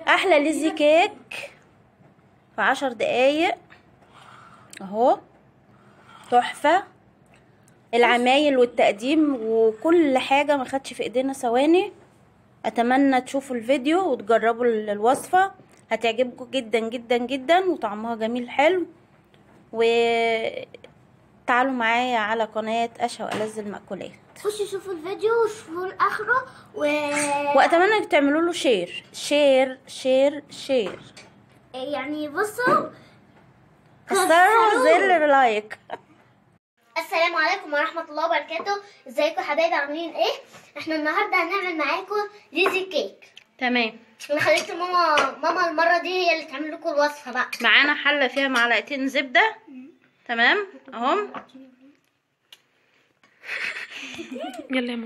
احلى ليزي كيك في عشر دقايق اهو تحفة العمايل والتقديم وكل حاجة ما خدش في ايدينا ثواني اتمنى تشوفوا الفيديو وتجربوا ال- الوصفة هتعجبكم جدا جدا جدا وطعمها جميل حلو وتعالوا معايا على قناة اشهى والذ المأكولات خشوا شوفوا الفيديو وشوفوا لاخره و واتمنى انك تعملوا له شير شير شير شير يعني بصوا كسروا زر لايك السلام عليكم ورحمة الله وبركاته ازيكم يا حبايبي عاملين ايه احنا النهاردة هنعمل معاكم ليزي كيك تمام انا خليت ماما ماما المرة دي هي اللي تعمل لكم الوصفة بقى معانا حله فيها معلقتين زبده تمام اهم يلا يا ماما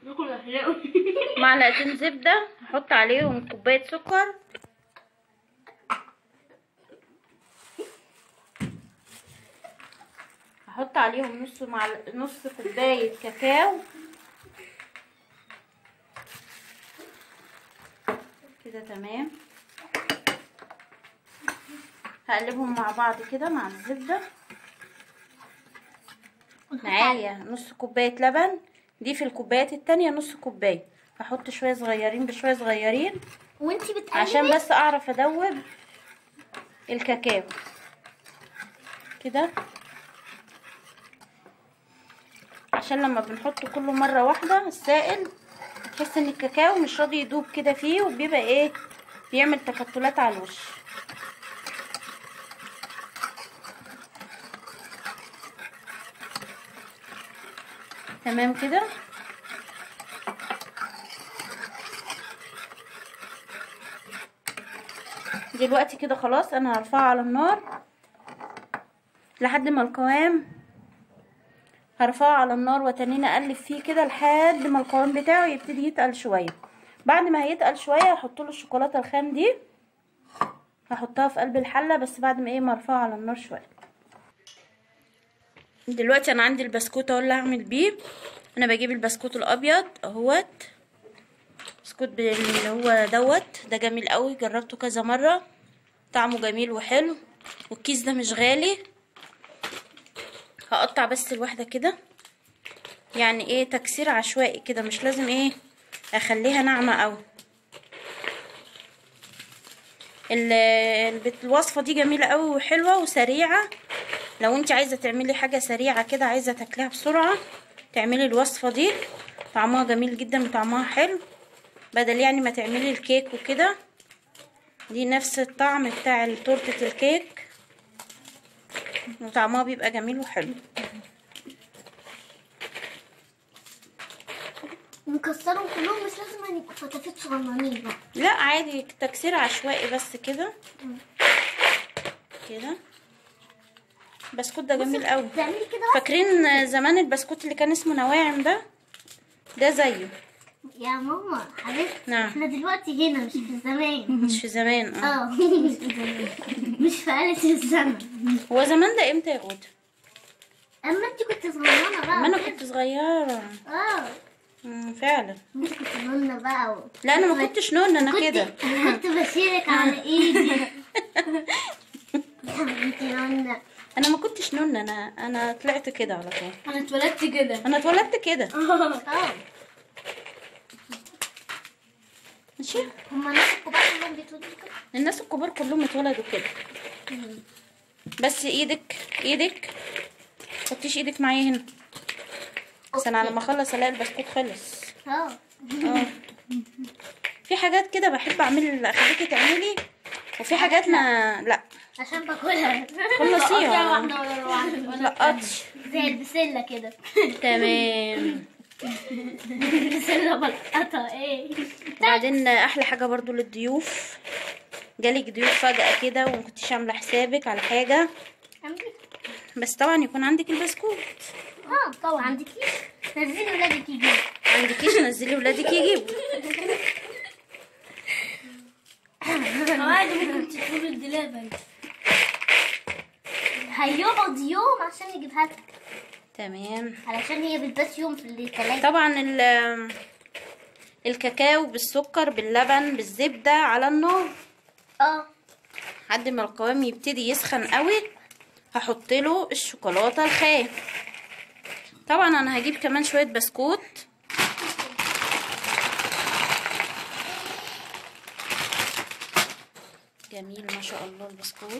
معلقتين زبده هحط عليهم كوبايه سكر هحط عليهم نص مع نص كوبايه كاكاو كده تمام هقلبهم مع بعض كده مع الزبده معايا نص كوبايه لبن دي في الكوبايات التانية نص كوبايه هحط شويه صغيرين بشويه صغيرين وانتي بتقلبي عشان بس اعرف ادوب الكاكاو كده عشان لما بنحطه كله مره واحده السائل تحس ان الكاكاو مش راضي يدوب كده فيه وبيبقى ايه بيعمل تكتلات على الوش تمام كده دلوقتي كده خلاص انا هرفعه على النار لحد ما القوام هرفعه على النار وتنين اقلب فيه كده لحد ما القوام بتاعه يبتدي يتقل شويه بعد ما هيتقل شويه هحط له الشوكولاته الخام دي هحطها في قلب الحله بس بعد ما ايه ما ارفعه على النار شويه دلوقتي انا عندي البسكوت اهو اللي هعمل بيه انا بجيب البسكوت الابيض اهوت بسكوت ب- اللي هو دوت ده جميل قوي جربته كذا مره طعمه جميل وحلو والكيس ده مش غالي هقطع بس الواحده كده يعني ايه تكسير عشوائي كده مش لازم ايه اخليها ناعمه قوي ال- البت- الوصفه دي جميله قوي وحلوه وسريعه لو انت عايزه تعملي حاجه سريعه كده عايزه تاكليها بسرعه تعملي الوصفه دي طعمها جميل جدا وطعمها حلو بدل يعني ما تعملي الكيك وكده دي نفس الطعم بتاع تورته الكيك وطعمها بيبقى جميل وحلو نكسرهم كلهم مش لازم ان يبقوا فتافيت صغننين بقى لا عادي تكسير عشوائي بس كده كده البسكوت ده جميل قوي تعملي كده بس فاكرين زمان البسكوت اللي كان اسمه نواعم ده ده زيه يا ماما حبيبتي نعم. احنا دلوقتي هنا مش في زمان مش في زمان اه اه مش في زمان مش في آلة الزمن هو زمان ده امتى يا غودة اما انت كنت صغننه بقى ما انا كنت صغيرة اه مم، فعلا انت كنت نونة بقى و... لا انا ما كنتش نون انا كنت كده كنت بشيلك على ايدي انت نونة انا ما كنتش نون انا انا طلعت كده على طول انا اتولدت كده انا اتولدت كده اه ماشي هما الناس الكبار كلهم بيتولدوا كده الناس الكبار كلهم اتولدوا كده بس ايدك ايدك حطيش ايدك معايا هنا بس انا على ما اخلص الاقي البسكوت خلص اه اه في حاجات كده بحب اعمل اخليكي تعملي وفي حاجات ما لا عشان باكلها خلصيها واحدة ورا واحدة لقطش زي البسلة كده تمام البسلة بلقطها ايه بعدين احلى حاجه برضو للضيوف جالك ضيوف فجاه كده وما كنتيش عامله حسابك على حاجه بس طبعا يكون عندك البسكوت اه طبعا عندكيش نزلي ولادك يجيبوا عندكيش نزلي ولادك يجيبوا عادي ممكن تدخلوا الدولاب هيقعد يوم عشان يجيبها لك تمام علشان هي بتبات يوم في الثلاجة طبعا ال الكاكاو بالسكر باللبن بالزبدة على النار اه لحد ما القوام يبتدي يسخن قوي هحط له الشوكولاته الخام طبعا انا هجيب كمان شويه بسكوت جميل ما شاء الله البسكوت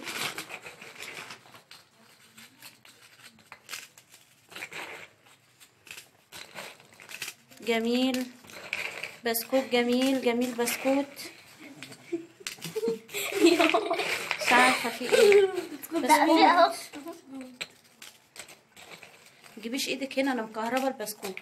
جميل بسكوت جميل جميل بسكوت مش عارفه في ايه لا في اهو متجيبيش ايدك هنا انا مكهربه البسكوت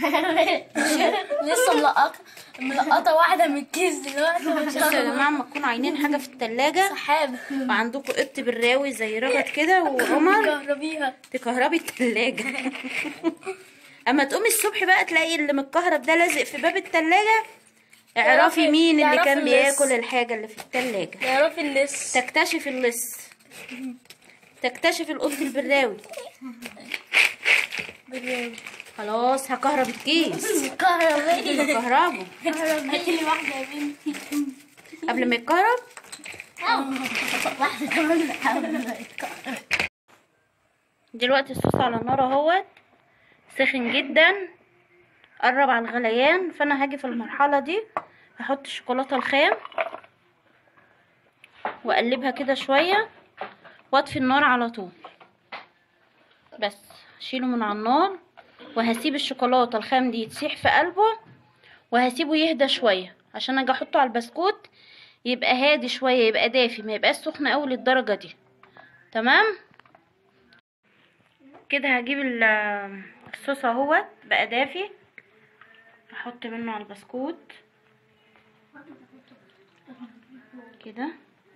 لسه ملقطة ملقطة واحدة من الكيس دلوقتي ما بصوا شاء يا الله جماعه اما تكونوا عاينين حاجه في التلاجة سحابة وعندكم قط بالراوي زي رغد كده وعمر كهربيها تكهربي التلاجة اما تقومي الصبح بقى تلاقي اللي متكهرب ده لازق في باب التلاجة اعرفي تعرفي- مين اللي تعرفي كان اللص. بياكل الحاجة اللي في التلاجة تعرفي اللص تكتشف اللص تكتشف القط البراوي خلاص هكهرب الكيس كهربائي هكهربه هاتي لي واحدة يا بنتي قبل ما يتكهرب واحدة كمان قبل ما يتكهرب. دلوقتي الصوص على النار اهوت سخن جدا قرب على الغليان فانا هاجي في المرحله دي هحط الشوكولاته الخام واقلبها كده شويه واطفي النار على طول بس هشيله من على النار وهسيب الشوكولاته الخام دي تسيح في قلبه وهسيبه يهدى شويه عشان اجي احطه على البسكوت يبقى هادي شويه يبقى دافي ما يبقاش سخن قوي للدرجه دي تمام كده هجيب ال- الصوص اهوت بقى دافي احط منه على البسكوت كده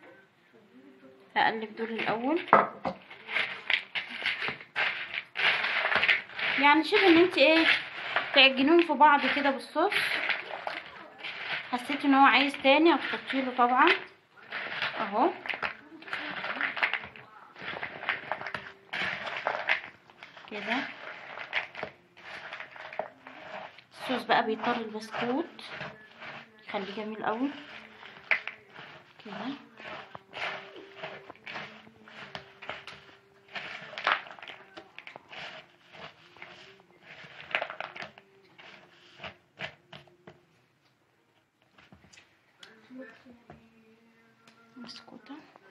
هقلب دول الاول يعني شبه ان انت ايه تعجنون في بعض كده بالصوص حسيت ان هو عايز تاني هتحطي له طبعا اهو كده الصوص بقى بيطر البسكوت يخليه جميل قوي كده بسكوتة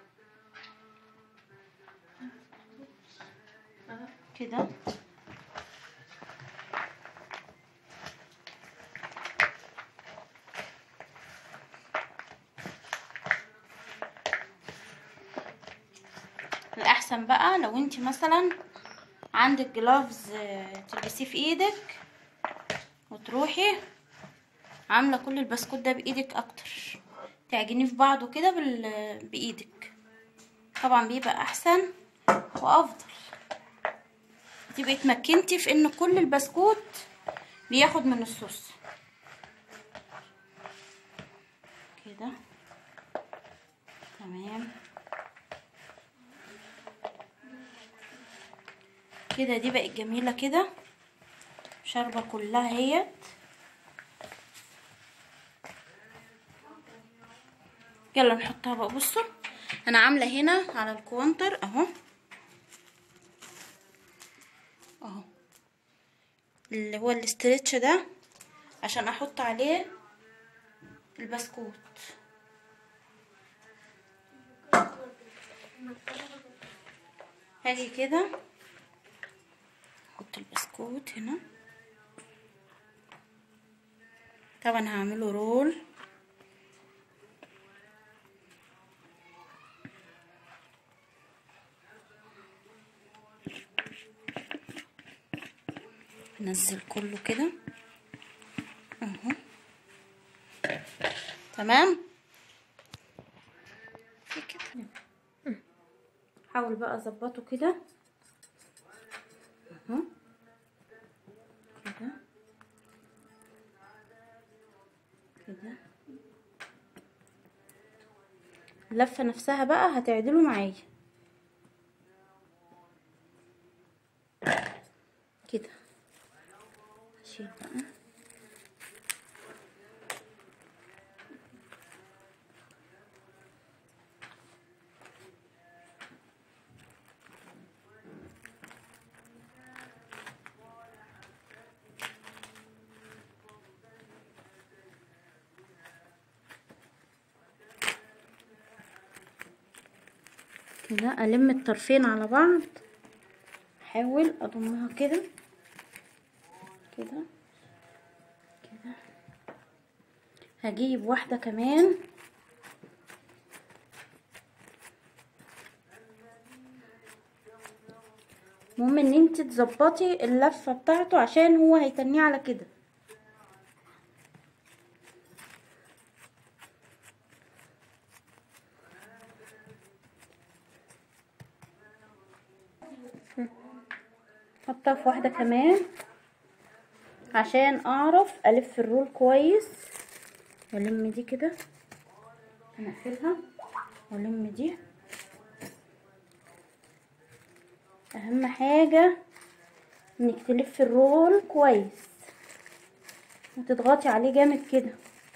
كده الاحسن بقى لو انت مثلا عندك جلافز تلبسيه في ايدك وتروحي عامله كل البسكوت ده بايدك اكتر تعجنيه في بعضه كده بال... بايدك طبعا بيبقى احسن وافضل تبقي اتمكنتي في ان كل البسكوت بياخد من الصوص كده تمام كده دي بقت جميله كده شاربه كلها اهيت يلا نحطها بقى بصوا انا عامله هنا على الكوانتر اهو اهو اللي هو الاسترتش ده عشان احط عليه البسكوت هاجي كده احط البسكوت هنا طبعا هعمله رول نزل كله كده اهو تمام في كده حاول بقى اظبطه كده اهو كده كده اللفه نفسها بقى هتعدله معايا كده اشيل بقى كده الم الطرفين على بعض احاول اضمها كده كده كده هجيب واحدة كمان المهم ان انت تظبطي اللفة بتاعته عشان هو هيتنيه على كده حطها في واحدة كمان عشان اعرف الف الرول كويس والم دي كده هنقفلها والم دي اهم حاجة انك تلف الرول كويس وتضغطي عليه جامد كده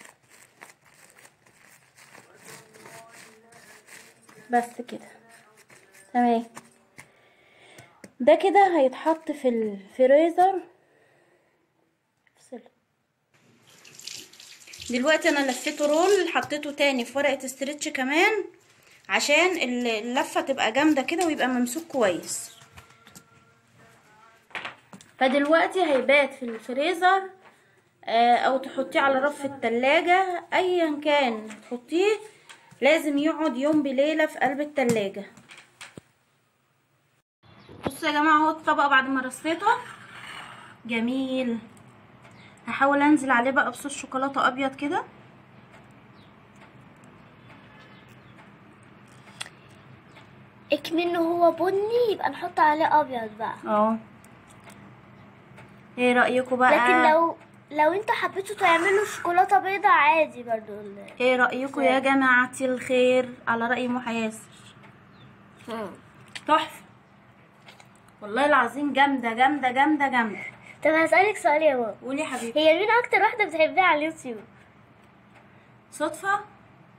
بس كده تمام ده كده هيتحط في الفريزر افصل دلوقتي انا لفيته رول حطيته تاني في ورقة استرتش كمان عشان ال- اللفة تبقى جامدة كده ويبقى ممسوك كويس فدلوقتي هيبات في الفريزر آه، او تحطيه على رف التلاجة ايا كان تحطيه لازم يقعد يوم بليلة في قلب التلاجة بصوا يا جماعة اهو الطبق بعد ما رصيته جميل هحاول انزل عليه بقى بصوص شوكولاتة ابيض كده اكمنه هو بني يبقى نحط عليه ابيض بقى اه ايه رأيكم بقى لكن لو لو انتوا حبيتوا تعملوا شوكولاته بيضة عادي برضو ال- ايه رأيكم يا جماعة الخير على رأي محي ياسر تحفة والله العظيم جامدة جامدة جامدة جامدة طب هسألك سؤال يا ماما قولي يا حبيبتي هي مين اكتر واحدة بتحبيها على اليوتيوب صدفة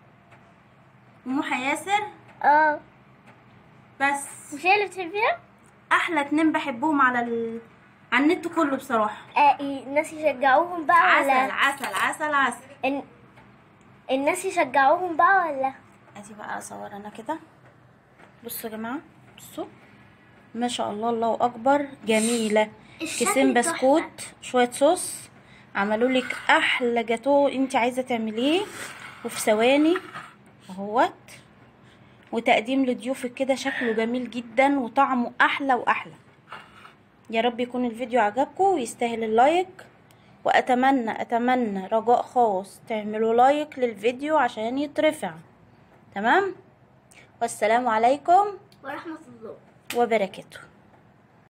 ومحي ياسر اه بس مش هي اللي بتحبيها احلى اتنين بحبهم على ال... على النت كله بصراحة آه إيه، الناس يشجعوهم بقى عسل ولا عسل عسل عسل إن... الناس يشجعوهم بقى ولا ادي بقى اصور انا كده بصوا يا جماعه بصوا ما شاء الله الله اكبر جميله الشكل كيسين تحفة. بسكوت شويه صوص عملوا لك احلى جاتو انت عايزه تعمليه وفي ثواني اهوت وتقديم لضيوفك كده شكله جميل جدا وطعمه احلى واحلى يا رب يكون الفيديو عجبكم ويستاهل اللايك واتمنى اتمنى رجاء خاص تعملوا لايك للفيديو عشان يترفع تمام والسلام عليكم ورحمة الله وبركاته